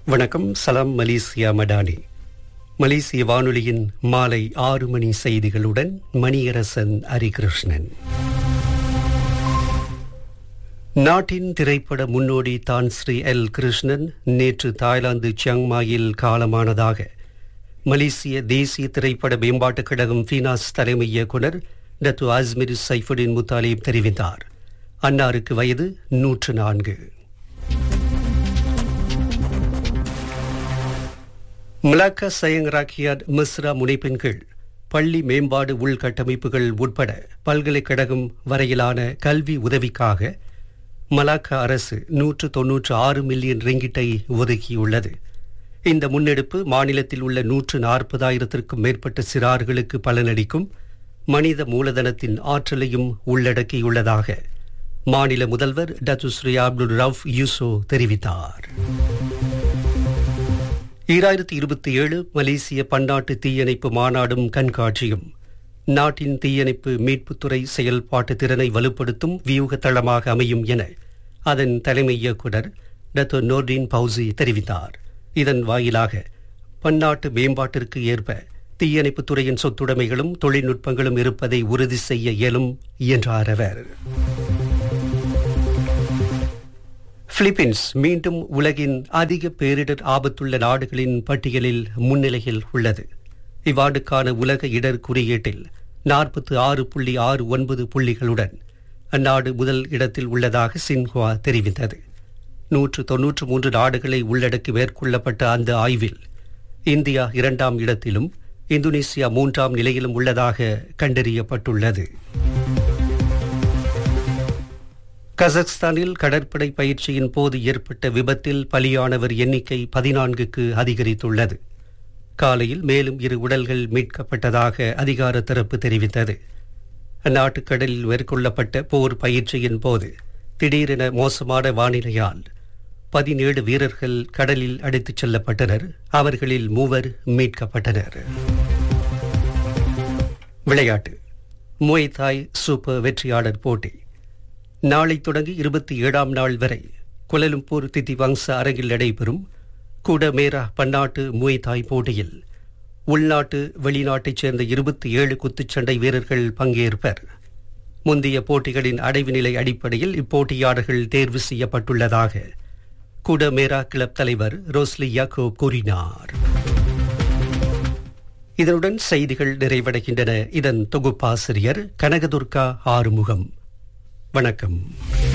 வணக்கம் சலாம் மலேசியா மடானி மலேசிய வானொலியின் மாலை ஆறு மணி செய்திகளுடன் மணியரசன் ஹரிகிருஷ்ணன் நாட்டின் திரைப்பட முன்னோடி தான் ஸ்ரீ எல் கிருஷ்ணன் நேற்று தாய்லாந்து சியாங்மாயில் காலமானதாக மலேசிய தேசிய திரைப்பட மேம்பாட்டுக் கழகம் ஃபீனாஸ் தலைமை இயக்குனர் டத்து அஸ்மிர் சைஃபுடின் முத்தாலிப் தெரிவித்தார் அன்னாருக்கு வயது நூற்று நான்கு மலாக்கா சயங் ராக்கியாட் மிஸ்ரா முனைப்பின் கீழ் பள்ளி மேம்பாடு உள்கட்டமைப்புகள் உட்பட பல்கலைக்கழகம் வரையிலான கல்வி உதவிக்காக மலாக்கா அரசு நூற்று தொன்னூற்று ஆறு மில்லியன் ரிங்கிட்டை ஒதுக்கியுள்ளது இந்த முன்னெடுப்பு மாநிலத்தில் உள்ள நூற்று நாற்பதாயிரத்திற்கும் மேற்பட்ட சிறார்களுக்கு பலனளிக்கும் மனித மூலதனத்தின் ஆற்றலையும் உள்ளடக்கியுள்ளதாக மாநில முதல்வர் டத்துஸ்ரீ அப்துல் ரவ் யூசோ தெரிவித்தார் ஈராயிரத்தி இருபத்தி ஏழு மலேசிய பன்னாட்டு தீயணைப்பு மாநாடும் கண்காட்சியும் நாட்டின் தீயணைப்பு மீட்புத்துறை செயல்பாட்டு திறனை வலுப்படுத்தும் வியூக தளமாக அமையும் என அதன் தலைமை இயக்குனர் டத்தோ நோர்டின் பவுசி தெரிவித்தார் இதன் வாயிலாக பன்னாட்டு மேம்பாட்டிற்கு ஏற்ப தீயணைப்புத் துறையின் சொத்துடைமைகளும் தொழில்நுட்பங்களும் இருப்பதை உறுதி செய்ய இயலும் என்றார் அவர் பிலிப்பீன்ஸ் மீண்டும் உலகின் அதிக பேரிடர் ஆபத்துள்ள நாடுகளின் பட்டியலில் முன்னிலையில் உள்ளது இவ்வாண்டுக்கான உலக இடர் குறியீட்டில் நாற்பத்து ஆறு புள்ளி ஆறு ஒன்பது புள்ளிகளுடன் அந்நாடு முதல் இடத்தில் உள்ளதாக சின்ஹுவா தெரிவித்தது நூற்று தொன்னூற்று மூன்று நாடுகளை உள்ளடக்கி மேற்கொள்ளப்பட்ட அந்த ஆய்வில் இந்தியா இரண்டாம் இடத்திலும் இந்தோனேசியா மூன்றாம் நிலையிலும் உள்ளதாக கண்டறியப்பட்டுள்ளது கசக்ஸ்தானில் கடற்படை பயிற்சியின் போது ஏற்பட்ட விபத்தில் பலியானவர் எண்ணிக்கை பதினான்குக்கு அதிகரித்துள்ளது காலையில் மேலும் இரு உடல்கள் மீட்கப்பட்டதாக அதிகார தரப்பு தெரிவித்தது அந்நாட்டு கடலில் மேற்கொள்ளப்பட்ட போர் பயிற்சியின் போது திடீரென மோசமான வானிலையால் பதினேழு வீரர்கள் கடலில் அடித்துச் செல்லப்பட்டனர் அவர்களில் மூவர் மீட்கப்பட்டனர் விளையாட்டு முய் தாய் சூப்பர் வெற்றியாளர் போட்டி நாளை தொடங்கி இருபத்தி ஏழாம் நாள் வரை குலலும்பூர் திதிவங்ச அரங்கில் நடைபெறும் குடமேரா பன்னாட்டு முய் தாய் போட்டியில் உள்நாட்டு வெளிநாட்டைச் சேர்ந்த இருபத்தி ஏழு குத்துச்சண்டை வீரர்கள் பங்கேற்பர் முந்தைய போட்டிகளின் அடைவு நிலை அடிப்படையில் இப்போட்டியாளர்கள் தேர்வு செய்யப்பட்டுள்ளதாக குடமேரா கிளப் தலைவர் ரோஸ்லி யாக்கோ கூறினார் இதனுடன் செய்திகள் நிறைவடைகின்றன இதன் தொகுப்பாசிரியர் கனகதுர்கா ஆறுமுகம் வணக்கம்